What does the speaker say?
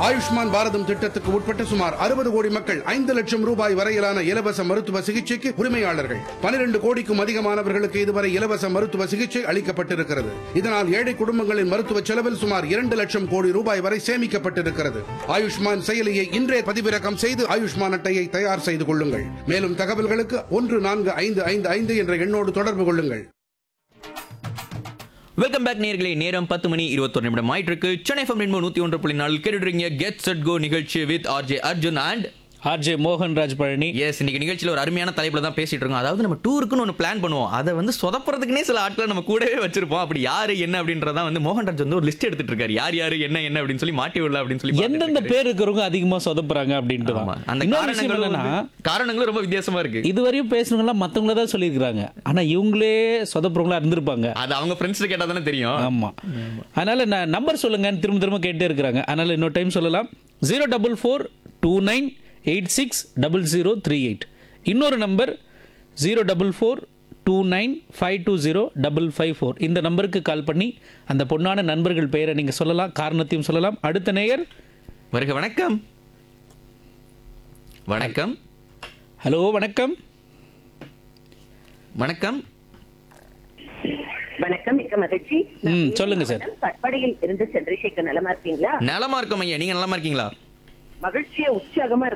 ஆயுஷ்மான் பாரதம் திட்டத்துக்கு உட்பட்ட சுமார் அறுபது கோடி மக்கள் ஐந்து லட்சம் ரூபாய் வரையிலான இலவச மருத்துவ சிகிச்சைக்கு உரிமையாளர்கள் பனிரெண்டு கோடிக்கும் அதிகமானவர்களுக்கு இதுவரை இலவச மருத்துவ சிகிச்சை அளிக்கப்பட்டிருக்கிறது இதனால் ஏழை குடும்பங்களின் மருத்துவ செலவில் சுமார் இரண்டு லட்சம் கோடி ரூபாய் வரை சேமிக்கப்பட்டிருக்கிறது ஆயுஷ்மான் செயலியை இன்றே பதிவிறக்கம் செய்து ஆயுஷ்மான் அட்டையை தயார் செய்து கொள்ளுங்கள் மேலும் தகவல்களுக்கு ஒன்று நான்கு ஐந்து ஐந்து ஐந்து என்ற எண்ணோடு தொடர்பு கொள்ளுங்கள் வெல்கம் பேக் நேர்களே நேரம் பத்து மணி இருபத்தொரு நிமிடம் ஆயிட்டு இருக்கு சென்னை ஃபம் ரெண்டு நூத்தி ஒன்று புள்ளி நாலு கேட்டுறீங்க கெட் செட் கோ நிகழ்ச்சி with RJ Arjun and RJ Mohanraj Palani S இன்னைக்கு நிகழ்ச்சியில் ஒரு அருமையான தலைப்புல தான் பேசிட்டு இருக்கோம் அதாவது நம்ம டூருக்குன்னு ஒன்று பிளான் பண்ணுவோம் அதை வந்து சொதப்புறதுக்குனே சில ஆட்களை நம்ம கூடவே வச்சிருப்போம் அப்படி யாரு என்ன அப்படின்றதான் வந்து மோகன்ராஜ் வந்து ஒரு லிஸ்ட் எடுத்துட்டு இருக்காரு யார் யாரு என்ன என்ன அப்படின்னு சொல்லி மாட்டி விடல அப்படின்னு சொல்லி பார்த்துட்டு எந்தெந்த இருக்காரு. பேர் இருக்கிறவங்க அதிகமா சொதப்புறாங்க அப்படின்ட்டு ஆமா. தான். அந்த இன்னொரு விஷயம் காரணங்களும் என்னன்னா வந்து- காரணங்களும் ரொம்ப வித்தியாசமா இருக்கு இதுவரையும் பேசுனவங்கலாம் மத்தவங்கள தான் சொல்லியிருக்கிறாங்க ஆனா இவங்களே சொதப்புறவங்களா இருந்திருப்பாங்க அது அவங்க ஃப்ரெண்ட்ஸ் கேட்டா தானே தெரியும் ஆமா அதனால நான் நம்பர் சொல்லுங்கன்னு திரும்ப திரும்ப கேட்டே இருக்கிறாங்க அதனால இன்னொரு டைம் சொல்லலாம் zero double four two nine eight six double zero three eight இன்னொரு number zero double four two nine five two zero double five four இந்த நம்பருக்கு கால் பண்ணி அந்த பொண்ணான நண்பர்கள் பெயரை நீங்கள் சொல்லலாம் காரணத்தையும் சொல்லலாம் அடுத்த நேயர் வருக வணக்கம் வணக்கம் ஹலோ வணக்கம் வணக்கம் வணக்கம் மிக்க மகிழ்ச்சி ம், சொல்லுங்க சார். கட்படியில் இருந்து சந்திரசேகர் நலமா இருக்கீங்களா நலமா இருக்கோம் ஐயா நீங்க நலமா இருக்கீங்களா மகிழ்ச்சியா உற்சாகமா